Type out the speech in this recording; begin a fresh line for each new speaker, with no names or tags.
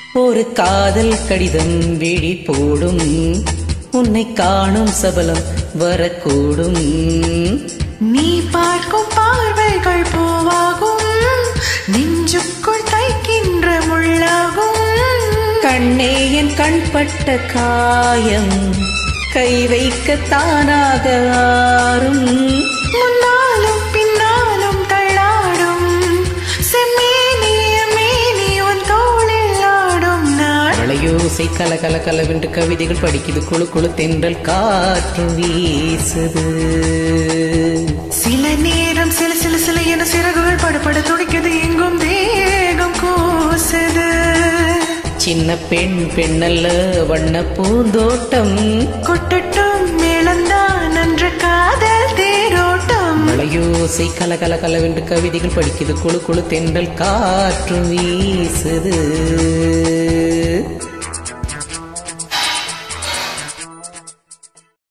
ஒரு காதல் கடிதம் விழி போடும் உன்னை காணும் சபலம் வரக்கூடும்
நீ பார்க்கும் பார்வைகள் பூவாகும் நெஞ்சுக்குள் தைக்கின்ற முள்ளாகும்
கண்ணே என் கண்பட்ட காயம் கை வைக்க தானாக ஆறும்
முன்னாலும் பின்னாலும் தள்ளாடும் செம்மேனிய மேனி உன் தோளில் ஆடும் நாள்
வளையோசை கல கல கலவென்று கவிதைகள் படிக்குது குழு குழு தென்றல் காற்று வீசுது
சில நேரம் சில சில சில என சிறகுகள் படப்பட துடிக்குது எங்கும் தேகம் கூசுது
சின்ன பெண் பெண்ணல்ல வண்ண பூந்தோட்டம்
கொட்டட்டும் மேளந்தான் நன்ற காதல் தேரோட்டம்
மலையோசை கல கல கலவென்று கவிதைகள் படிக்குது குழு குழு தென்றல் காற்று வீசுது